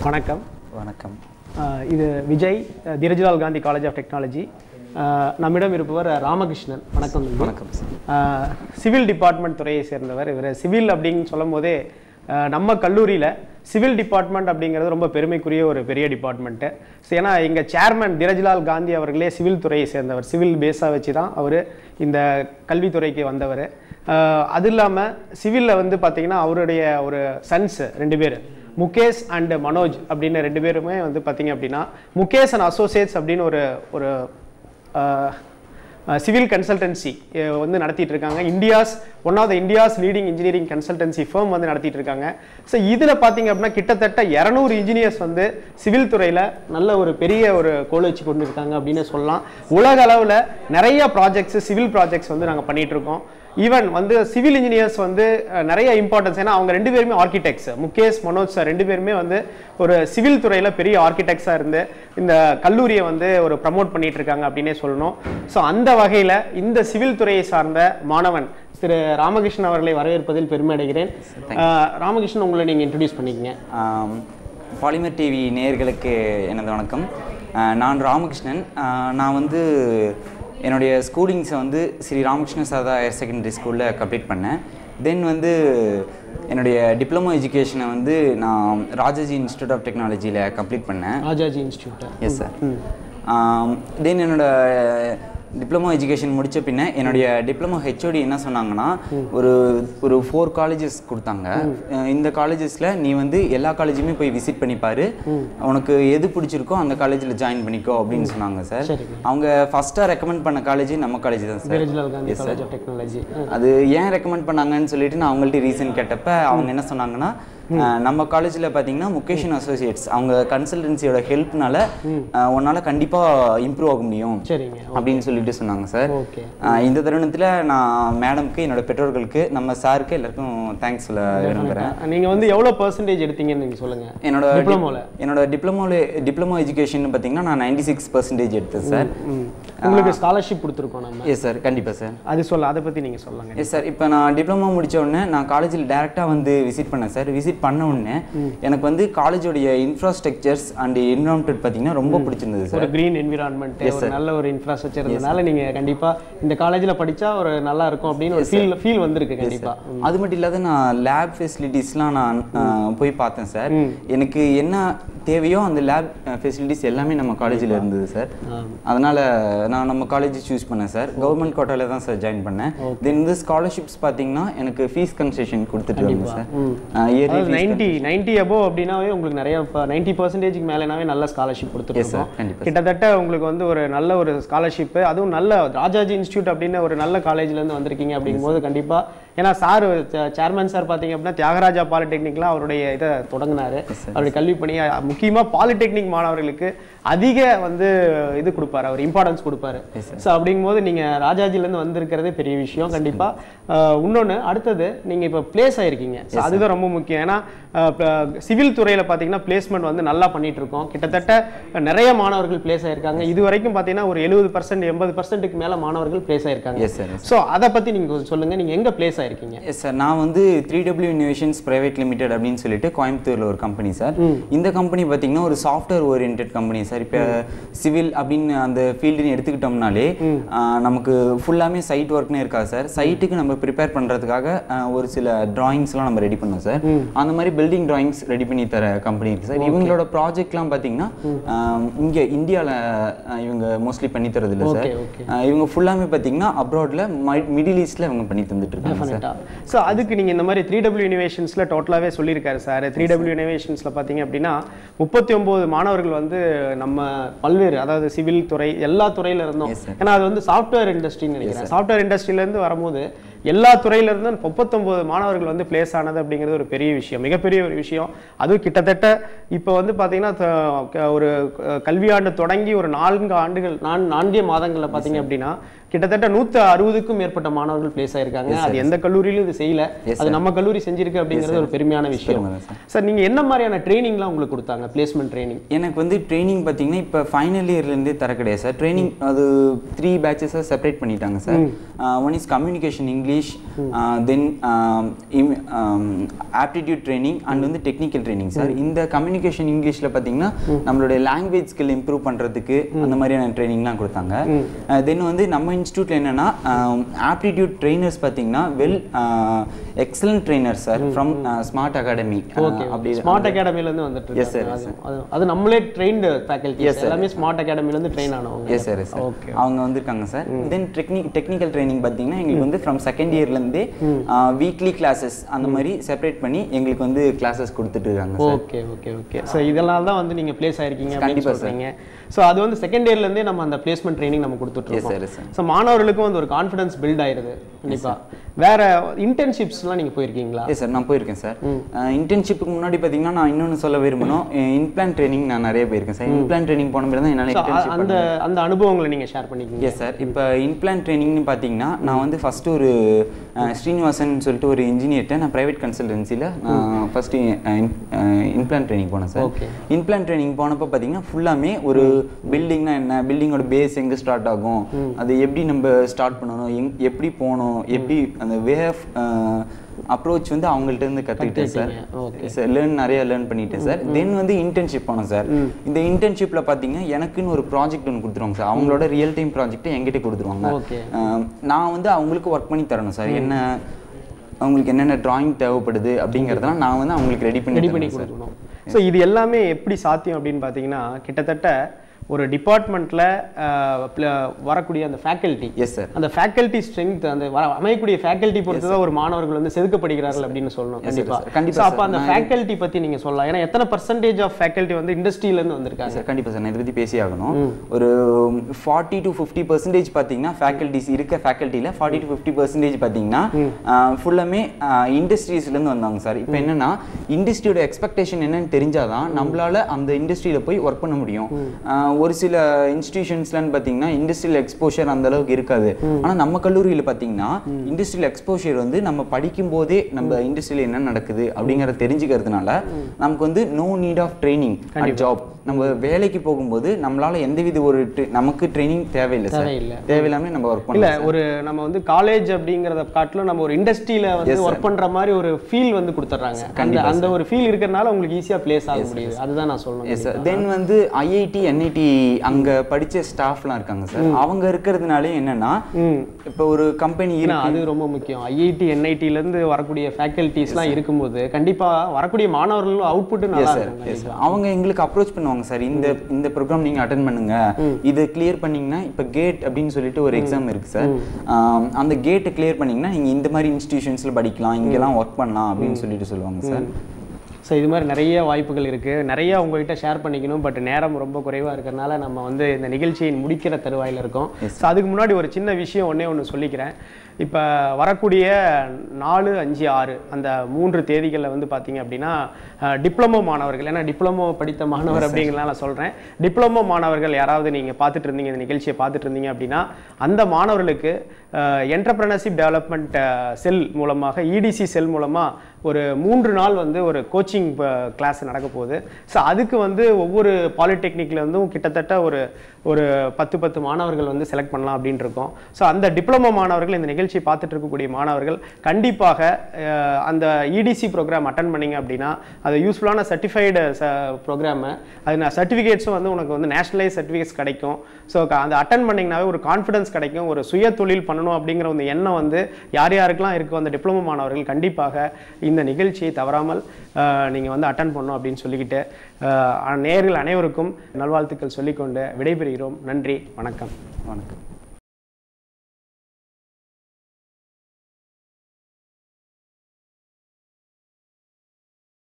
வணக்கம் வணக்கம் அஹ் இது விஜய் அஹ் Dhirajlal Gandhi college of technology அஹ் நம்மிடம் இருப்பவர் ராமகிருஷ்ணன் வணக்கம் தம்பி. வணக்கம் சார் அஹ் சிவில் டிபார்ட்மெண்ட் துறையை சேர்ந்தவர் இவர் சிவில் அப்படின்னு சொல்லும் போதே அஹ் நம்ம கல்லூரியில் சிவில் டிபார்ட்மெண்ட் அப்படிங்கிறது ரொம்ப பெருமைக்குரிய ஒரு பெரிய டிபார்ட்மெண்ட்டு ஏன்னா எங்கள் சேர்மன் திரஜ்லால் காந்தி அவர்களே சிவில் துறையை சேர்ந்தவர் சிவில் பேஸாக வச்சு தான் அவர் இந்த கல்வித்துறைக்கு வந்தவர் அஹ் அது இல்லாமல் சிவிலில் வந்து பார்த்தீங்கன்னா அவருடைய ஒரு சன்ஸ் ரெண்டு பேர் முகேஷ் அண்ட் மனோஜ் அப்படின்னு ரெண்டு பேருமே வந்து பார்த்தீங்க அப்படின்னா முகேஷ் அண்ட் அசோசியேட்ஸ் அப்படின்னு ஒரு ஒரு சிவில் கன்சல்டன்சி வந்து நடத்திட்டு இருக்காங்க India's one of the India's leading engineering consultancy firm வந்து நடத்திட்டு இருக்காங்க ஸோ இதில் பார்த்தீங்க அப்படின்னா கிட்டத்தட்ட இரநூறு இன்ஜினியர்ஸ் வந்து சிவில் துறையில் நல்ல ஒரு பெரிய ஒரு கோல் வச்சு கொண்டு இருக்காங்க அப்படின்னு சொல்லலாம் உலக அளவில் நிறைய ப்ராஜெக்ட்ஸ் சிவில் ப்ராஜெக்ட்ஸ் வந்து நாங்கள் பண்ணிட்டு இருக்கோம் ஈவன் வந்து சிவில் இன்ஜினியர்ஸ் வந்து அஹ், நிறைய இம்பார்ட்டன்ஸ் ஏன்னா அவங்க ரெண்டு பேருமே ஆர்கிடெக்ட்ஸ் முகேஷ் மனோஜ் சார் ரெண்டு பேருமே வந்து ஒரு சிவில் துறையில் பெரிய ஆர்கிடெக்ட்ஸாக இருந்து இந்த கல்லூரியை வந்து ஒரு ப்ரமோட் பண்ணிட்டு இருக்காங்க அப்படின்னே சொல்லணும் ஸோ அந்த வகையில் இந்த சிவில் துறையை சார்ந்த மாணவன் திரு ராமகிருஷ்ணன் அவர்களை வரவேற்பதில் பெருமை அடைகிறேன் அஹ், ராமகிருஷ்ணன் உங்களை நீங்கள் இன்ட்ரடியூஸ் பண்ணிக்கங்க பாலிமர் டிவி நேயர்களுக்கு எனது வணக்கம் ஆஹ் நான் ராமகிருஷ்ணன் ஆஹ் நான் வந்து என்னுடைய ஸ்கூலிங்ஸை வந்து ஸ்ரீ ராமகிருஷ்ண சாரதா ஹையர் செகண்டரி ஸ்கூலில் கம்ப்ளீட் பண்ணேன் தென் வந்து என்னுடைய டிப்ளமோ எஜுகேஷனை வந்து நான் ராஜாஜி இன்ஸ்டியூட் ஆஃப் டெக்னாலஜியில் கம்ப்ளீட் பண்ணேன் Rajaji institute yes sir then என்னோட டிப்ளமோ எஜுகேஷன் முடிச்ச பின்ன என்னுடைய டிப்ளமோ ஹெச்ஓடி என்ன சொன்னாங்கன்னா ஒரு ஒரு ஃபோர் காலேஜஸ் கொடுத்தாங்க அஹ் இந்த காலேஜஸில் நீ வந்து எல்லா காலேஜுமே போய் விசிட் பண்ணி பாரு உனக்கு எது பிடிச்சிருக்கோ அந்த காலேஜில் ஜாயின் பண்ணிக்கோ அப்படின்னு சொன்னாங்க சார் சரிங்க. அவங்க ஃபஸ்ட்டாக ரெக்கமெண்ட் பண்ண காலேஜ் நம்ம காலேஜ் தான் sir Dhirajlal Gandhi college of technology அது ஏன் ரெக்கமெண்ட் பண்ணாங்கன்னு சொல்லிட்டு நான் அவங்கள்ட்ட ரீசன் கேட்டப்ப அவங்க என்ன சொன்னாங்கன்னா அஹ், நம்ம காலேஜில் பார்த்தீங்கன்னா முகேஷன் அசோசியேட்ஸ் அவங்க கன்சல்டன்சியோட ஹெல்ப்னால உன்னால் கண்டிப்பாக இம்ப்ரூவ் ஆக முடியும் சரிங்க அப்படின்னு சொல்லிட்டு சொன்னாங்க சார் ஓகே அஹ், இந்த தருணத்தில் நான் மேடம்க்கு என்னோட பெற்றோர்களுக்கு நம்ம சாருக்கு எல்லாருக்கும் தேங்க்ஸ் சொல்ல விரும்புகிறேன் நீங்கள் வந்து எவ்வளோ பர்சன்டேஜ் எடுத்தீங்கன்னு நீங்கள் சொல்லுங்கள் என்னோட டிப்ளமோல என்னோட டிப்ளமோல டிப்ளமோ எஜுகேஷன் பார்த்தீங்கன்னா நான் நைன்டி சிக்ஸ் பர்சன்டேஜ் எடுத்தேன் சார் உங்களுக்கு ஸ்காலர்ஷிப் கொடுத்துருக்கோம் நம்ம எஸ் சார் கண்டிப்பாக சார் அது சொல்ல அதை பற்றி நீங்கள் சொல்லுங்க எஸ் சார் இப்போ நான் டிப்ளமோ முடிச்ச உடனே நான் காலேஜில் டேரெக்டாக வந்து விசிட் பண்ணேன் சார் விசிட் பண்ண உடனே எனக்கு வந்து காலேஜோடைய இன்ஃப்ராஸ்ட்ரக்சர்ஸ் அண்ட் என்வரான்மெண்ட் பார்த்தீங்கன்னா ரொம்ப பிடிச்சிருந்தது சார் ஒரு கிரீன் என்விரான்மெண்ட் ஒரு நல்ல ஒரு இன்ஃப்ராஸ்ட்ரக்சர் இருந்தனால நீங்க கண்டிப்பா இந்த காலேஜ்ல படிச்சா ஒரு நல்லா இருக்கும் அப்படின்னு ஒரு ஃபீல் ஃபீல் வந்திருக்கு கண்டிப்பா அது மட்டும் இல்லாத நான் லேப் ஃபெசிலிட்டிஸ்லாம் நான் அஹ், போய் பார்த்தேன் சார் எனக்கு என்ன தேவையோ அந்த லேப் ஃபெசிலிட்டிஸ் எல்லாமே நம்ம காலேஜில் இருந்தது சார் அதனால நான் நம்ம காலேஜ் சூஸ் பண்ணேன் சார் கவர்மெண்ட் கோட்டாவில் தான் சார் ஜாயின் பண்ணேன் தென் இந்த ஸ்காலர்ஷிப்ஸ் பார்த்தீங்கன்னா எனக்கு ஃபீஸ் கன்செஷன் கொடுத்துட்டு வந்தேன் சார் இயர்லி அதாவது நைன்டி நைன்டி அபோவ் அப்படின்னாவே உங்களுக்கு நிறைய நைன்டி பர்சன்டேஜ்க்கு மேலேனாவே நல்ல ஸ்காலர்ஷிப் கொடுத்துருக்கோம் கண்டிப்பா. கிட்டத்தட்ட உங்களுக்கு வந்து ஒரு நல்ல ஒரு ஸ்காலர்ஷிப் அதுவும் நல்ல ராஜாஜி இன்ஸ்டியூட் அப்படின்னு ஒரு நல்ல காலேஜ்ல இருந்து வந்திருக்கீங்க அப்படிங்கும்போது கண்டிப்பா ஏன்னா சார் சேர்மன் சார் பார்த்தீங்க அப்படின்னா தியாகராஜா பாலிடெக்னிக்லாம் அவருடைய இதை தொடங்கினாரு அவருடைய கல்வி பணியை முக்கியமாக பாலிடெக்னிக் மாணவர்களுக்கு அதிக வந்து இது கொடுப்பாரு அவர் இம்பார்ட்டன்ஸ் கொடுப்பாரு ஸோ அப்படிங்கும்போது நீங்கள் ராஜாஜிலேருந்து வந்திருக்கிறதே பெரிய விஷயம் கண்டிப்பாக இன்னொன்று அடுத்தது நீங்கள் இப்போ பிளேஸ் ஆயிருக்கீங்க So அதுதான் ரொம்ப முக்கியம் ஏன்னா சிவில் துறையில் பார்த்தீங்கன்னா பிளேஸ்மெண்ட் வந்து நல்லா பண்ணிட்டு இருக்கோம் கிட்டத்தட்ட நிறைய மாணவர்கள் பிளேஸ் ஆயிருக்காங்க இது வரைக்கும் பார்த்தீங்கன்னா ஒரு எழுபது பர்சன்ட் எண்பது பர்சன்ட்டுக்கு மேலே மாணவர்கள் பிளேஸ் ஆயிருக்காங்க எஸ் சார் ஸோ அதை பற்றி நீங்கள் சொல்லுங்கள் நீங்கள் எங்கே பிளேஸ் ஆயிருக்கீங்க எஸ் சார் நான் வந்து three W innovations private limited அப்படின்னு சொல்லிட்டு கோயம்புத்தூர்ல ஒரு கம்பெனி சார் இந்த கம்பெனி பார்த்தீங்கன்னா ஒரு சாஃப்ட்வேர் ஓரியன்ட் கம்பெனி சார் இப்போ சிவில் அப்படின்னு அந்த ஃபீல்டுன்னு எடுத்துக்கிட்டோம்னாலே ஆஹ், நமக்கு ஃபுல்லாமே சைட் ஒர்க்னே இருக்காது சார் சைட்டுக்கு நம்ம ப்ரிப்பேர் பண்ணுறதுக்காக ஒரு சில டிராயிங்ஸ்லாம் நம்ம ரெடி பண்ணோம் சார் அந்த மாதிரி பில்டிங் டிராயிங்ஸ் ரெடி பண்ணி தர கம்பெனி இருக்கு சார் இவங்களோட ப்ராஜெக்ட்லாம் பார்த்தீங்கன்னா இங்கே இந்தியாவில் இவங்க மோஸ்ட்லி பண்ணி தரது இல்லை சார் Okay, okay. ஆஹ், இவங்க ஃபுல்லாமே பார்த்தீங்கன்னா அப்ராட்ல மிடில் ஈஸ்ட்ல இவங்க பண்ணி தந்துட்டு இருக்காங்க சார் டெஃபினட்டாக ஸோ அதுக்கு நீங்கள் இந்த மாதிரி த்ரீ டபிள்யூ இனோவேஷன்ஸில் டோட்டலாகவே சொல்லியிருக்காரு சார் த்ரீ டபிள்யூ இனோவேஷன்ஸில் பார்த்தீங்க அப்படின்னா முப்பத்தி ஒம்பது மாணவர்கள் வந்து நம்ம பல்வேறு அதாவது சிவில் துறை எல்லா துறையில இருந்தும் Yes, sir. ஏன்னா அது வந்து சாஃப்ட்வேர் இண்டஸ்ட்ரின்னு நினைக்கிறேன் சாஃப்ட்வேர் இண்டஸ்ட்ரியிலேருந்து வரும்போது எல்லா துறையில இருந்தும் முப்பத்தொம்போது மாணவர்கள் வந்து பிளேஸ் ஆனது அப்படிங்கிறது ஒரு பெரிய விஷயம் மிகப்பெரிய ஒரு விஷயம் அதுவும் கிட்டத்தட்ட இப்போ வந்து பார்த்தீங்கன்னா த- க- ஒரு அஹ், கல்வியாண்டு தொடங்கி ஒரு நான்கு ஆண்டுகள் நான் நான்கே மாதங்களில் பார்த்தீங்க அப்படின்னா கிட்டத்தட்ட நூற்று அறுபதுக்கும் மேற்பட்ட மாணவர்கள் பிளேஸ் ஆயிருக்காங்க அது எந்த கல்லூரியிலும் இது செய்யல Yes, அது நம்ம கல்லூரி செஞ்சிருக்கு அப்படிங்கிறது ஒரு பெருமையான விஷயம் பெருமை தான், சார் நீங்க என்ன மாதிரியான ட்ரைனிங்லாம் உங்களுக்கு கொடுத்தாங்க பிளேஸ்மெண்ட் ட்ரைனிங் எனக்கு வந்து ட்ரைனிங் பார்த்தீங்கன்னா இப்போ ஃபைனல் இயர்லேருந்தே தர கிடையாது சார் ட்ரைனிங் அது த்ரீ பேட்சஸாக செப்பரேட் பண்ணிட்டாங்க sir one is communication English then aptitude training and வந்து டெக்னிக்கல் ட்ரைனிங் சார் இந்த கம்யூனிகேஷன் இங்கிலீஷில் பார்த்தீங்கன்னா நம்மளுடைய லாங்குவேஜ் ஸ்கில் இம்ப்ரூவ் பண்ணுறதுக்கு அந்த மாதிரியான ட்ரைனிங்லாம் கொடுத்தாங்க தென் வந்து நம்ம இன்ஸ்டியூட்டில் என்னென்னா ஆப்டிடியூட் ட்ரைனர்ஸ் பார்த்தீங்கன்னா well excellent trainer sir from Smart Academy okay அப்படி ஸ்மார்ட் அகாடமில இருந்து வந்துட்டு Yes, sir, இருக்காங்க அது- அது- அது நம்மளே ட்ரெயின்டு ஃபேக்கல்டி எல்லாமே ஸ்மார்ட் அகாடமில இருந்து ட்ரெயின் ஆனவங்க எஸ் சார் சார் ஓகே அவங்க வந்திருக்காங்க sir then technique technical training பார்த்தீங்கன்னா எங்களுக்கு வந்து ஃப்ரம் செகண்ட் இயர்லேருந்தே வீக்லி கிளாஸஸ் அந்த மாதிரி செப்பரேட் பண்ணி எங்களுக்கு வந்து கிளாஸஸ் கொடுத்துட்டு இருக்காங்க sir okay okay okay so இதெல்லாம் தான் வந்து நீங்க பிளேஸ் ஆயிருக்கீங்க அப்படின்னு கண்டிப்பா, சொல்றீங்க ஸோ அது வந்து செகண்ட் இயர்ல இருந்தே நம்ம அந்த பிளேஸ்மெண்ட் ட்ரைனிங் நம்ம கொடுத்துட்டு எஸ் இருக்கோம் சார் சார் ஸோ மாணவர்களுக்கும் வந்து ஒரு கான்ஃபிடன்ஸ் பில்ட் ஆயிருது கண்டிப்பா வேற இன்டர்ன்ஷிப்ஸ்லாம் நீங்க போயிருக்கீங்களா எஸ் சார் நான் போயிருக்கேன் சார் இன்டர்ன்ஷிப்புக்கு முன்னாடி பார்த்தீங்கன்னா நான் இன்னொன்று சொல்ல விரும்பணும் இன்பிளான் ட்ரைனிங் நான் நிறைய போயிருக்கேன் சார் இன்பிளான் ட்ரைனிங் போன பிறகு தான் என்னால் So, அ- இன்டர்ன்ஷிப் அந்த அந்த அனுபவங்களை நீங்க ஷேர் பண்ணிக்கிங்க எஸ் சார் இப்போ இன்பிளான் ட்ரைனிங்னு பார்த்தீங்கன்னா நான் வந்து ஃபஸ்ட்டு ஒரு அஹ், ஸ்ரீனிவாசன் சொல்லிட்டு ஒரு இன்ஜினியர்கிட்ட நான் ப்ரைவேட் கன்சல்டன்சியில் நான் ஃபஸ்ட்டு இன்பிளான் ட்ரைனிங் போனேன் சார் Okay. இன்பிளான் ட்ரைனிங் போனப்போ பார்த்தீங்கன்னா ஃபுல்லாமே ஒரு பில்டிங்னா என்ன பில்டிங்கோட பேஸ் எங்கே ஸ்டார்ட் ஆகும் அது எப்படி நம்ம ஸ்டார்ட் பண்ணணும் எங் எப்படி போகணும் எப்படி அந்த வே ஆஃப் அப்ரோச் வந்து அவங்கள்ட்ட இருந்து கற்றுக்கிட்டேன் சார் Okay. சார் லேர்ன் நிறைய லேர்ன் பண்ணிட்டேன் சார் தென் வந்து இன்டர்ன்ஷிப் போனோம் சார் இந்த இன்டர்ன்ஷிப்ல பார்த்தீங்கன்னா எனக்குன்னு ஒரு ப்ராஜெக்ட் ஒன்று கொடுத்துருவாங்க சார் அவங்களோட ரியல் டைம் ப்ராஜெக்ட்டை என்கிட்ட கொடுத்துருவாங்க Okay. அஹ் நான் வந்து அவங்களுக்கு ஒர்க் பண்ணி தரணும் சார் என்ன அவங்களுக்கு என்னென்ன டிராயிங் தேவைப்படுது அப்படிங்கிறதெல்லாம் நான் வந்து அவங்களுக்கு ரெடி பண்ணி ரெடி பண்ணி தரணும் சார் கொடுக்கணும் ஸோ இது எல்லாமே எப்படி சாத்தியம் அப்படின்னு பார்த்தீங்கன்னா கிட்டத்தட்ட ஒரு டிபார்ட்மெண்ட்ல வரக்கூடிய அந்த ஃபேக்கல்ட்டி எஸ் சார் அந்த ஃபேக்கல்ட்டி ஸ்ட்ரென்த் அந்த வர அமையக்கூடிய ஃபேக்கல்ட்டி பொறுத்து தான் ஒரு மாணவர்கள் வந்து செதுக்கப்படுகிறார்கள் அப்படின்னு சொல்லணும் Yes, sir, கண்டிப்பா sir. கண்டிப்பா, So, அப்ப sir. அந்த நான் ஃபேக்கல்ட்டி பத்தி நீங்க சொல்லலாம் ஏன்னா எத்தனை பர்சன்டேஜ் ஆஃப் ஃபேக்கல்ட்டி வந்து இண்டஸ்ட்ரியில இருந்து வந்திருக்காங்க சார் கண்டிப்பாக சார் நான் இதை பற்றி பேசி ஆகணும் ஒரு ஃபார்ட்டி டு ஃபிஃப்டி பர்சன்டேஜ் பார்த்தீங்கன்னா ஃபேக்கல்டிஸ் இருக்க ஃபேக்கல்ட்டியில் ஃபார்ட்டி டு ஃபிஃப்டி பர்சன்டேஜ் பார்த்தீங்கன்னா ஃபுல்லாமே இண்டஸ்ட்ரீஸ்லேருந்து வந்தாங்க சார் இப்போ என்னன்னா இண்டஸ்ட்ரியோட எக்ஸ்பெக்டேஷன் என்னன்னு தெரிஞ்சாதான் நம்மளால அந்த இண்டஸ்ட்ரியில் போய் ஒர்க் பண்ண முடியும் ஆஹ் ஒரு சில இன்ஸ்டிடியூஷன்ஸ்லன்னு பார்த்தீங்கன்னா இண்டஸ்ட்ரியல் எக்ஸ்போஷர் அந்த அளவுக்கு இருக்காது ஆனால் நம்ம கல்லூரியில் பார்த்தீங்கன்னா இண்டஸ்ட்ரியல் எக்ஸ்போஷர் வந்து நம்ம படிக்கும் போதே நம்ம இண்டஸ்ட்ரியில் என்ன நடக்குது அப்படிங்கிறத தெரிஞ்சுக்கிறதுனால நமக்கு வந்து no need of training job நம்ம வேலைக்கு போகும்போது நம்மளால எந்தவித ஒரு tra- நமக்கு ட்ரைனிங் தேவையில்லை சார் தேவையில்லை. தேவையில்லாம நம்ம ஒர்க் இல்ல பண்ணலாம் ஒரு நம்ம வந்து காலேஜ் அப்படிங்கறத காட்டிலும் நம்ம ஒரு இண்டஸ்ட்ரியில வந்து ஒர்க் பண்ற மாதிரி ஒரு ஃபீல் வந்து கொடுத்துட்றாங்க அந்த அந்த ஒரு ஃபீல் இருக்கிறனால உங்களுக்கு ஈஸியா பிளேஸ் ஆக முடியுது அதுதான் நான் சொல்லணும் எஸ் சார் தென் வந்து ஐஐடி என்ஐடி அங்க படிச்ச ஸ்டாஃப்லாம் இருக்காங்க சார் அவங்க இருக்கிறதுனாலே என்னன்னா இப்போ ஒரு கம்பெனி ஏன்னா அது ரொம்ப முக்கியம் ஐஐடி என்ஐடில இருந்து வரக்கூடிய ஃபேக்கல்டிஸ்லாம் இருக்கும்போது கண்டிப்பா வரக்கூடிய மாணவர்களும் அவுட்புட் நல்லா சார் இருக்கும் எஸ் அவங்க எங்களுக்கு அப்ரோச் பண்ணுவாங்க சார் இந்த இந்த ப்ரோக்ராம் நீங்க அட்டன் பண்ணுங்க இது கிளியர் பண்ணீங்கன்னா இப்போ கேட் அப்படின்னு சொல்லிட்டு ஒரு எக்ஸாம் இருக்கு சார் அந்த கேட்டை கிளியர் பண்ணீங்கன்னா நீங்க இந்த மாதிரி இன்ஸ்டிடியூஷன்ஸ்ல படிக்கலாம் இங்கெல்லாம் ஒர்க் பண்ணலாம் அப்படின்னு சொல்லிட்டு சொல்லுவாங்க சார் ஸோ இது மாதிரி நிறைய வாய்ப்புகள் இருக்குது நிறைய உங்ககிட்ட ஷேர் பண்ணிக்கணும் பட் நேரம் ரொம்ப குறைவாக இருக்கிறனால நம்ம வந்து இந்த நிகழ்ச்சியை முடிக்கிற தருவாயில் இருக்கோம் ஸோ அதுக்கு முன்னாடி ஒரு சின்ன விஷயம் ஒன்றே ஒன்று சொல்லிக்கிறேன் இப்போ வரக்கூடிய நாலு அஞ்சு ஆறு அந்த மூன்று தேதிகளில் வந்து பார்த்தீங்க அப்படின்னா டிப்ளமோ மாணவர்கள் ஏன்னா டிப்ளமோ படித்த மாணவர் அப்படிங்கிறத நான் சொல்கிறேன் டிப்ளமோ மாணவர்கள் யாராவது நீங்கள் பார்த்துட்டு இருந்தீங்க இந்த நிகழ்ச்சியை பார்த்துட்டு இருந்தீங்க அப்படின்னா அந்த மாணவர்களுக்கு என்டர்பிரனர்ஷிப் டெவலப்மெண்ட் செல் மூலமாக இடிசி செல் மூலமாக ஒரு மூன்று நாள் வந்து ஒரு கோச்சிங் கிளாஸ் நடக்க போகுது ஸோ அதுக்கு வந்து ஒவ்வொரு பாலிடெக்னிக்ல இருந்தும் கிட்டத்தட்ட ஒரு ஒரு பத்து பத்து மாணவர்கள் வந்து செலக்ட் பண்ணலாம் அப்படின்னு இருக்கோம் ஸோ அந்த டிப்ளமோ மாணவர்கள் இந்த நிகழ்ச்சியை பார்த்துட்டு இருக்கக்கூடிய மாணவர்கள் கண்டிப்பாக அஹ், அந்த இடிசி ப்ரோக்ராம் அட்டன் பண்ணீங்க அப்படின்னா அது யூஸ்ஃபுல்லான சர்டிஃபைடு ப்ரோக்ராமு அது நான் சர்டிஃபிகேட்ஸும் வந்து உனக்கு வந்து நேஷனலைஸ் சர்டிஃபிகேட்ஸ் கிடைக்கும் ஸோ அந்த அட்டன் பண்ணிங்கனாவே ஒரு கான்ஃபிடன்ஸ் கிடைக்கும் ஒரு சுய தொழில் பண்ணணும் அப்படிங்கிற ஒரு எண்ணம் வந்து யார் யாருக்கெல்லாம் இருக்கோ அந்த டிப்ளமோ மாணவர்கள் கண்டிப்பாக இந்த நிகழ்ச்சியை தவறாமல் நீங்கள் வந்து அட்டன் பண்ணணும் அப்படின்னு சொல்லிக்கிட்டு அஹ், நேயர்கள் அனைவருக்கும் நல்வாழ்த்துக்கள் சொல்லிக்கொண்டு விடைபெறுகிறோம் நன்றி வணக்கம் வணக்கம்